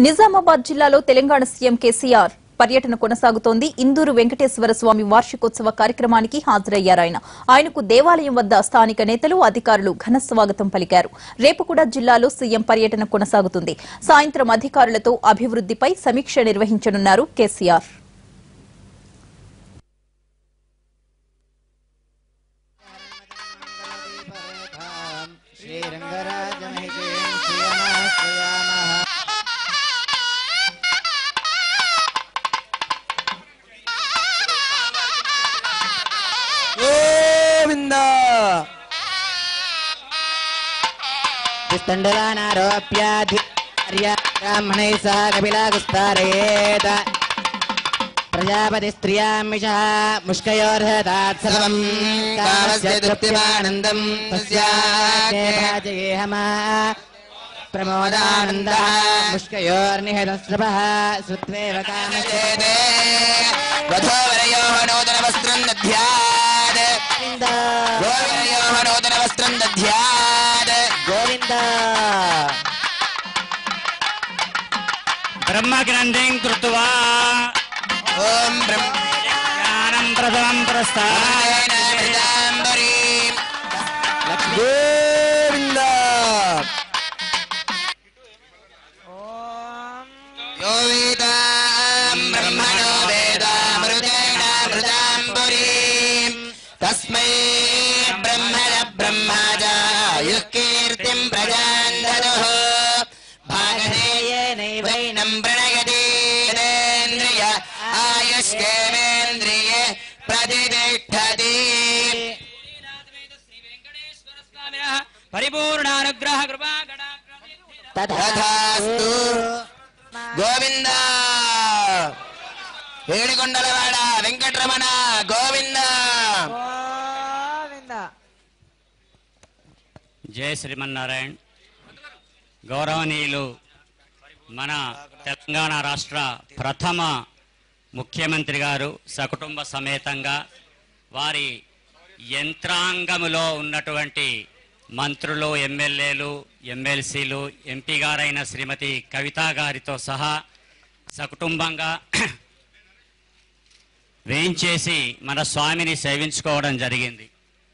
నిజామాబాద్ జిల్లాలో తెలంగాణ సీఎం కేసీఆర్ పర్యటన కొనసాగుతోంది ఇందూరు వెంకటేశ్వర స్వామి వార్షికోత్సవ కార్యక్రమానికి హాజరయ్యారాయన ఆయనకు దేవాలయం వద్ద స్థానిక నేతలు అధికారులు ఘన స్వాగతం పలికారు రేపు కూడా జిల్లాలో సీఎం పర్యటన కొనసాగుతుంది సాయంత్రం అధికారులతో అభివృద్దిపై సమీక్ష నిర్వహించనున్నారు కేసీఆర్ శ్రీరంగరాజమహిషీం శ్రియమాశ్రయామః గోవింద स्तण्डलानारोप्याधिर्य ब्राह्मणैः सह कपिलाकुस्तारयेत प्रजापतिस्त्रियामिषः मुष्कयोर्हतात् सर्वम् कामस्य तृप्तिमानन्दम् तस्याग्ने भाजयेहमा प्रमोदानन्दः मुष्कयोर्निहतस्रभः श्रुत्वेव कामस्य వధోవరయోః నూతన వస్త్రం దధ్యాత్ గోవిందయోః నూతన వస్త్రం దధ్యాత్ గోవింద బ్రహ్మగ్రంథిం కృత్వా ఓం బ్రహ్మ జ్ఞానం ప్రథమం ప్రస్థాన ప్రజాంబరీం గోవింద యో వేదాం బ్రహ్మణో వేదామృతేనామృతాంబరీం తస్మై బ్రహ్మణ బ్రహ్మాజాయుః కీర్తిం ప్రజాన్ దదుః భాగధేయేనైవైనం ప్రణయతీరేంద్రియ ఆయుష్కేవేంద్రియే ప్రతిష్టతి పరిపూర్ణానుగ్రహ కృపా తథాస్తు గోవింద ఏడుకొండలవాడ వెంకటరమణ గోవింద జయ శ్రీమన్నారాయణ గౌరవనీయులు మన తెలంగాణ రాష్ట్ర ప్రథమ ముఖ్యమంత్రి గారు సకుటుంబ సమేతంగా వారి యంత్రాంగములో ఉన్నటువంటి మంత్రులు ఎమ్మెల్యేలు ఎమ్మెల్సీలు ఎంపీ గారైన శ్రీమతి కవితా గారితో సహా సకుటుంబంగా వేయించేసి మన స్వామిని సేవించుకోవడం జరిగింది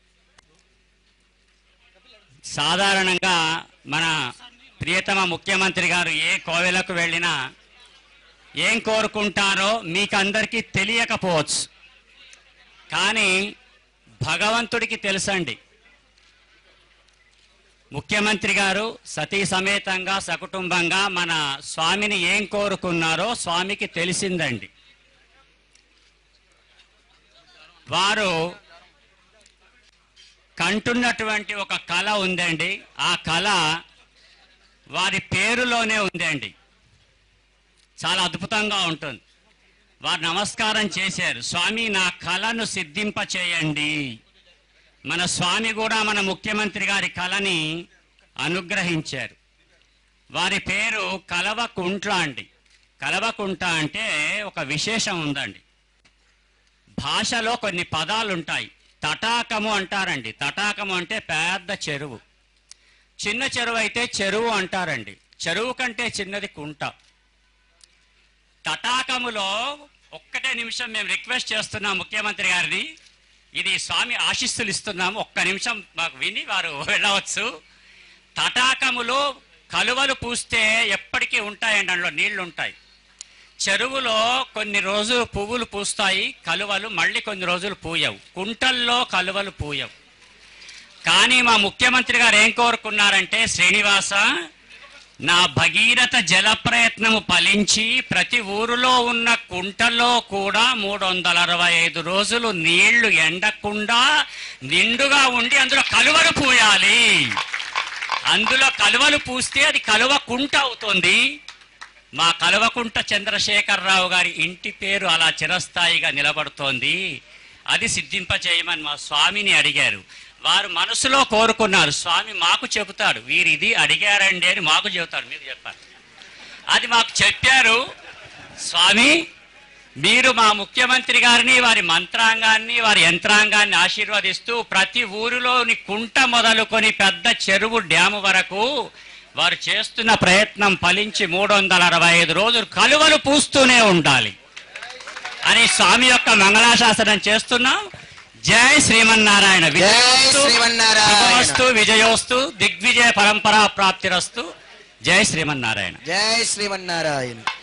సాధారణంగా మన ప్రియతమ ముఖ్యమంత్రి గారు ఏ కోవెలకు వెళ్ళినా ఏం కోరుకుంటారో మీకు అందరికీ తెలియకపోవచ్చు కానీ భగవంతుడికి తెలుసండి ముఖ్యమంత్రి గారు సతీ సమేతంగా సకుటుంబంగా మన స్వామిని ఏం కోరుకున్నారో స్వామికి తెలిసిందండి వారు కంటున్నటువంటి ఒక కళ ఉందండి ఆ కళ వారి పేరులోనే ఉందండి చాలా అద్భుతంగా ఉంటుంది వారు నమస్కారం చేశారు స్వామి నా కళను సిద్ధింప చేయండి మన స్వామి కూడా మన ముఖ్యమంత్రి గారి కళని అనుగ్రహించారు వారి పేరు కలవకుంట్ల అండి కలవకుంట అంటే ఒక విశేషం ఉందండి భాషలో కొన్ని పదాలు ఉంటాయి తటాకము అంటారండి తటాకము అంటే పెద్ద చెరువు చిన్న చెరువు అయితే చెరువు అంటారండి చెరువు కంటే చిన్నది కుంట తటాకములో ఒక్కటే నిమిషం మేము రిక్వెస్ట్ చేస్తున్నాం ముఖ్యమంత్రి గారిని ఇది స్వామి ఆశీస్సులు ఇస్తున్నాము ఒక్క నిమిషం మాకు విని వారు వెళ్ళవచ్చు తటాకములో కలువలు పూస్తే ఎప్పటికీ ఉంటాయండి అందులో నీళ్లు ఉంటాయి చెరువులో కొన్ని రోజులు పువ్వులు పూస్తాయి కలువలు మళ్ళీ కొన్ని రోజులు పూయవు కుంటల్లో కలువలు పూయవు కానీ మా ముఖ్యమంత్రి గారు ఏం కోరుకున్నారంటే శ్రీనివాస నా భగీరథ జల ప్రయత్నము ఫలించి ప్రతి ఊరిలో ఉన్న కుంటల్లో కూడా మూడు వందల అరవై ఐదు రోజులు నీళ్లు ఎండకుండా నిండుగా ఉండి అందులో కలువలు పూయాలి అందులో కలువలు పూస్తే అది కలువ కుంట అవుతుంది మా కలవకుంట చంద్రశేఖరరావు గారి ఇంటి పేరు అలా చిరస్థాయిగా నిలబడుతోంది అది సిద్ధింప చేయమని మా స్వామిని అడిగారు వారు మనసులో కోరుకున్నారు స్వామి మాకు చెబుతాడు వీరు ఇది అడిగారండి అని మాకు చెబుతాడు మీరు చెప్పారు అది మాకు చెప్పారు స్వామి మీరు మా ముఖ్యమంత్రి గారిని వారి మంత్రాంగాన్ని వారి యంత్రాంగాన్ని ఆశీర్వదిస్తూ ప్రతి ఊరిలోని కుంట మొదలుకొని పెద్ద చెరువు డ్యాము వరకు వారు చేస్తున్న ప్రయత్నం ఫలించి మూడు వందల అరవై ఐదు రోజులు కలువలు పూస్తూనే ఉండాలి అని స్వామి యొక్క మంగళాశాసనం చేస్తున్నాం జై శ్రీమన్నారాయణ విజయోస్తు, శ్రీమన్నారాయణ. శుభమస్తు విజయోస్తు దిగ్విజయ పరంపరా ప్రాప్తిరస్తు జై శ్రీమన్నారాయణ జై శ్రీమన్నారాయణ